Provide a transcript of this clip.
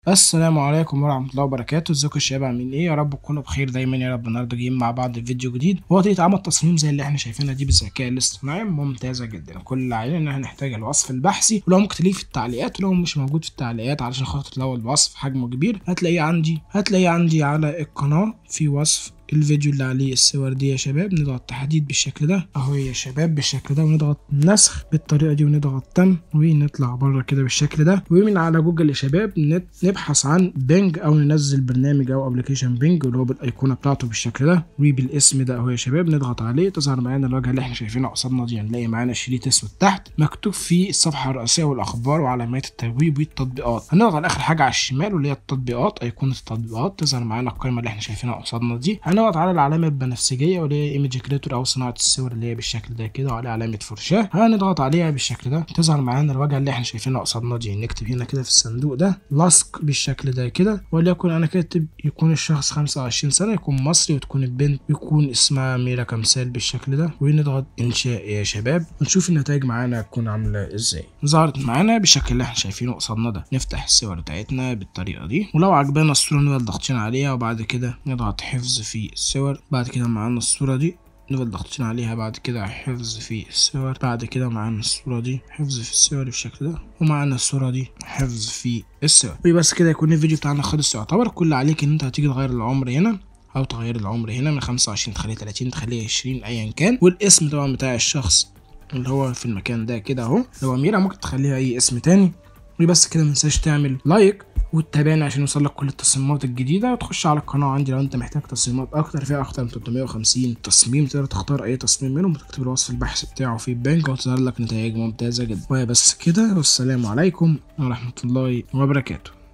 السلام عليكم ورحمة الله وبركاته ازيكم يا شباب عاملين ايه يا رب تكونوا بخير دايما يا رب النهارده جايين مع بعض في فيديو جديد هو طريقة عمل تصميم زي اللي احنا شايفينها دي بالذكاء الاصطناعي ممتازة جدا كل اللي علينا ان احنا نحتاج الوصف البحثي ولو ممكن تلاقيه في التعليقات ولو مش موجود في التعليقات علشان خاطر لو الوصف حجمه كبير هتلاقيه عندي هتلاقيه عندي على القناة في وصف الفيديو اللي عليه الصور دي يا شباب نضغط تحديد بالشكل ده اهو يا شباب بالشكل ده ونضغط نسخ بالطريقه دي ونضغط تم ونطلع بره كده بالشكل ده ومن على جوجل يا شباب نبحث عن بينج او ننزل برنامج او ابلكيشن بينج اللي هو بالايقونه بتاعته بالشكل ده وبالاسم ده اهو يا شباب نضغط عليه تظهر معانا الواجهه اللي احنا شايفينها قصادنا دي هنلاقي معانا شريط اسود تحت مكتوب فيه الصفحه الرئيسيه والاخبار وعلامات التبويب والتطبيقات هنضغط على اخر حاجه على الشمال واللي هي التطبيقات ايقونه التطبيقات تظهر معانا القائمه اللي احنا شايفينها قصادنا دي هنضغط على العلامه البنفسجيه واللي هي ايمج كريتور او صناعه الصور اللي هي بالشكل ده كده وعليها علامه فرشاه هنضغط عليها بالشكل ده تظهر معانا الواجهه اللي احنا شايفينها قصادنا دي نكتب هنا كده في الصندوق ده لصق بالشكل ده كده وليكن انا كاتب يكون الشخص 25 سنه يكون مصري وتكون البنت يكون اسمها ميرا كمثال بالشكل ده ونضغط انشاء يا شباب ونشوف النتائج معانا تكون عامله ازاي ظهرت معانا بالشكل اللي احنا شايفينه قصادنا ده نفتح الصور بتاعتنا بالطريقه دي ولو عجبانا الصوره نفضل ضاغطين عليها وبعد كده نضغط حفظ في الصور بعد كده معانا الصورة دي نفضل ضاغطين عليها بعد كده حفظ في الصور بعد كده معانا الصورة دي حفظ في الصور بالشكل ده ومعانا الصورة دي حفظ في الصور وبس كده يكون الفيديو بتاعنا خلص يعتبر كل عليك ان انت هتيجي تغير العمر هنا او تغير العمر هنا من 25 تخليه 30 تخليه 20 ايا كان والاسم طبعا بتاع الشخص اللي هو في المكان ده كده اهو لو اميرة ممكن تخليها اي اسم تاني وبس كده منساش تعمل لايك وتتابعني عشان يوصلك كل التصميمات الجديدة وتخش على القناة عندي لو انت محتاج تصميمات اكتر فيها اكتر من 350 تصميم تقدر تختار اي تصميم منهم وتكتب الوصف البحث بتاعه في البنك وتظهر لك نتائج ممتازة جدا وبس كده والسلام عليكم ورحمة الله وبركاته